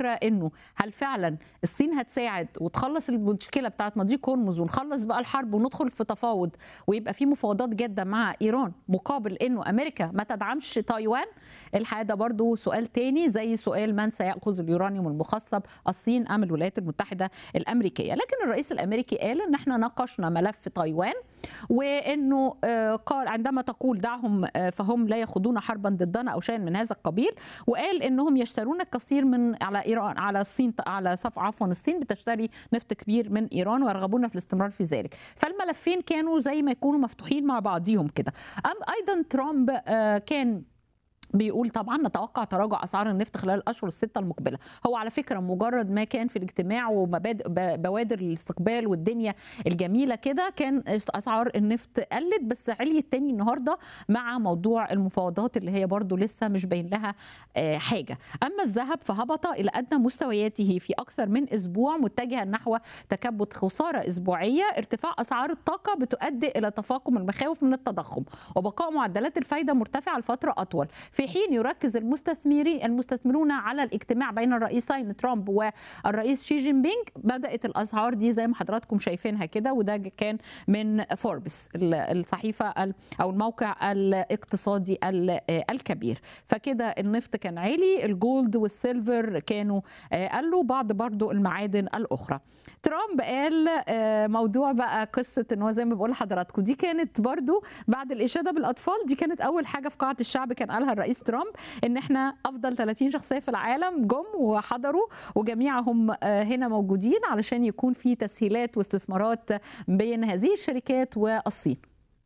فكره انه هل فعلا الصين هتساعد وتخلص المشكله بتاعت مضيق هرمز ونخلص بقى الحرب وندخل في تفاوض ويبقى في مفاوضات جاده مع ايران مقابل انه امريكا ما تدعمش تايوان الحقيقه ده برضو سؤال تاني زي سؤال من سياخذ اليورانيوم المخصب الصين ام الولايات المتحده الامريكيه لكن الرئيس الامريكي قال ان احنا ناقشنا ملف تايوان وانه آه، قال عندما تقول دعهم آه، فهم لا يخوضون حربا ضدنا او شيئا من هذا القبيل وقال انهم يشترون الكثير من على ايران على الصين على صف عفوا الصين بتشتري نفط كبير من ايران ويرغبون في الاستمرار في ذلك فالملفين كانوا زي ما يكونوا مفتوحين مع بعضيهم كده ام ايضا ترامب آه، كان بيقول طبعا نتوقع تراجع اسعار النفط خلال الاشهر السته المقبله هو على فكره مجرد ما كان في الاجتماع ومبادئ ب- بوادر الاستقبال والدنيا الجميله كده كان اسعار النفط قلت بس عليت تاني النهارده مع موضوع المفاوضات اللي هي برضو لسه مش باين لها آه، حاجه اما الذهب فهبط الى ادنى مستوياته في اكثر من اسبوع متجها نحو تكبد خساره اسبوعيه ارتفاع اسعار الطاقه بتؤدي الى تفاقم المخاوف من التضخم وبقاء معدلات الفايده مرتفعه لفتره اطول في حين يركز المستثمرين المستثمرون على الاجتماع بين الرئيسين ترامب والرئيس شي جين بينج بدات الاسعار دي زي ما حضراتكم شايفينها كده وده كان من فوربس ال- الصحيفه ال- او الموقع الاقتصادي ال- الكبير فكده النفط كان عالي الجولد والسيلفر كانوا آه، قالوا بعض برضو المعادن الاخرى ترامب قال آه، موضوع بقى قصه ان هو زي ما بقول لحضراتكم دي كانت برضو بعد الاشاده بالاطفال دي كانت اول حاجه في قاعه الشعب كان قالها الرئيس ترامب ان احنا افضل 30 شخصيه في العالم جم وحضروا وجميعهم آه، هنا موجودين علشان يكون في تسهيلات واستثمارات بين هذه الشركات والصين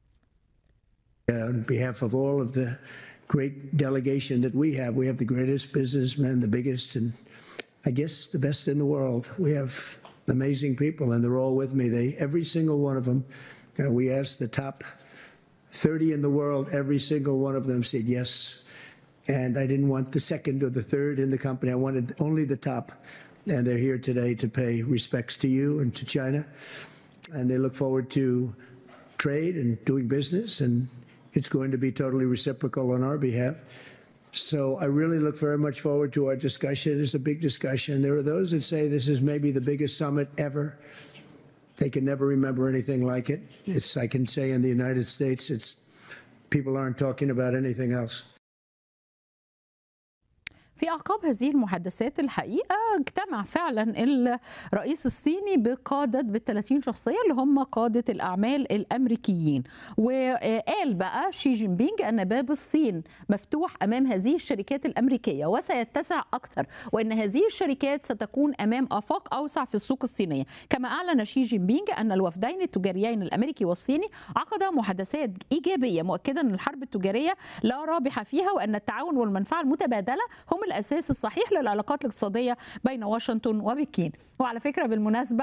on behalf of all of the great delegation that we have. We have the greatest businessmen, the biggest, and I guess the best in the world. We have amazing people, and they're all with me. They, every single one of them. Uh, we asked the top 30 in the world. Every single one of them said yes, and I didn't want the second or the third in the company. I wanted only the top, and they're here today to pay respects to you and to China, and they look forward to trade and doing business, and it's going to be totally reciprocal on our behalf. So I really look very much forward to our discussion. It's a big discussion. There are those that say this is maybe the biggest summit ever. They can never remember anything like it. It's I can say in the United States, it's people aren't talking about anything else. في أعقاب هذه المحادثات الحقيقة اجتمع فعلا الرئيس الصيني بقادة بال 30 شخصية اللي هم قادة الأعمال الأمريكيين وقال بقى شي جين بينج أن باب الصين مفتوح أمام هذه الشركات الأمريكية وسيتسع أكثر وأن هذه الشركات ستكون أمام آفاق أوسع في السوق الصينية كما أعلن شي جين بينج أن الوفدين التجاريين الأمريكي والصيني عقدا محادثات إيجابية مؤكدا أن الحرب التجارية لا رابح فيها وأن التعاون والمنفعة المتبادلة هم الاساس الصحيح للعلاقات الاقتصاديه بين واشنطن وبكين وعلى فكره بالمناسبه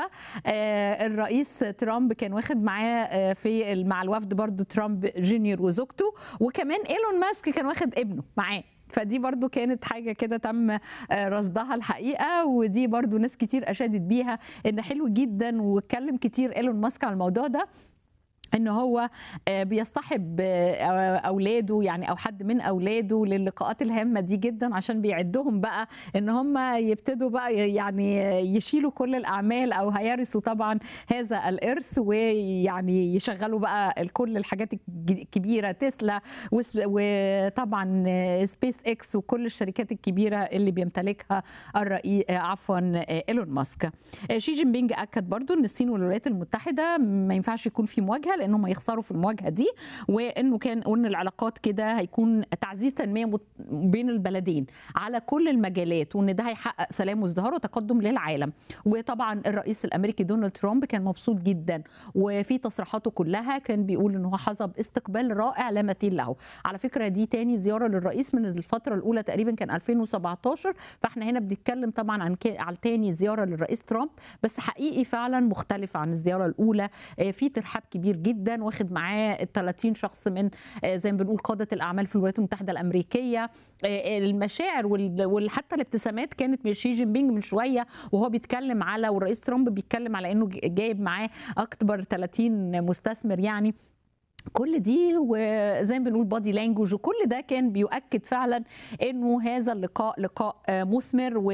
آه، الرئيس ترامب كان واخد معاه آه، في مع الوفد برضو ترامب جونيور وزوجته وكمان ايلون ماسك كان واخد ابنه معاه فدي برضو كانت حاجة كده تم آه، رصدها الحقيقة ودي برضو ناس كتير أشادت بيها إن حلو جدا واتكلم كتير إيلون ماسك على الموضوع ده ان هو آه، بيصطحب آه، اولاده يعني او حد من اولاده للقاءات الهامه دي جدا عشان بيعدهم بقى ان هم يبتدوا بقى يعني يشيلوا كل الاعمال او هيرثوا طبعا هذا الارث ويعني يشغلوا بقى كل الحاجات الج- الكبيره تسلا وس- وطبعا سبيس اكس وكل الشركات الكبيره اللي بيمتلكها الرئيس عفوا ايلون ماسك شي جين بينج اكد برضو ان الصين والولايات المتحده ما ينفعش يكون في مواجهه لانهم هيخسروا في المواجهه دي وانه كان وان العلاقات كده هيكون تعزيز تنميه مت- بين البلدين على كل المجالات وان ده هيحقق سلام وازدهار وتقدم للعالم وطبعا الرئيس الامريكي دونالد ترامب كان مبسوط جدا وفي تصريحاته كلها كان بيقول ان هو حظى باستقبال رائع لا مثيل له على فكره دي تاني زياره للرئيس من الفتره الاولى تقريبا كان 2017 فاحنا هنا بنتكلم طبعا عن كي- على تاني زياره للرئيس ترامب بس حقيقي فعلا مختلف عن الزياره الاولى آه، في ترحاب كبير جدا واخد معاه ال 30 شخص من آه، زي ما بنقول قاده الاعمال في الولايات المتحده الامريكيه آه، المشاعر وال- وحتى الابتسامات كانت من شي جين بينج من شويه وهو بيتكلم على والرئيس ترامب بيتكلم على انه جايب معاه اكبر 30 مستثمر يعني كل دي وزي ما بنقول بادي لانجوج وكل ده كان بيؤكد فعلا انه هذا اللقاء لقاء آه، مثمر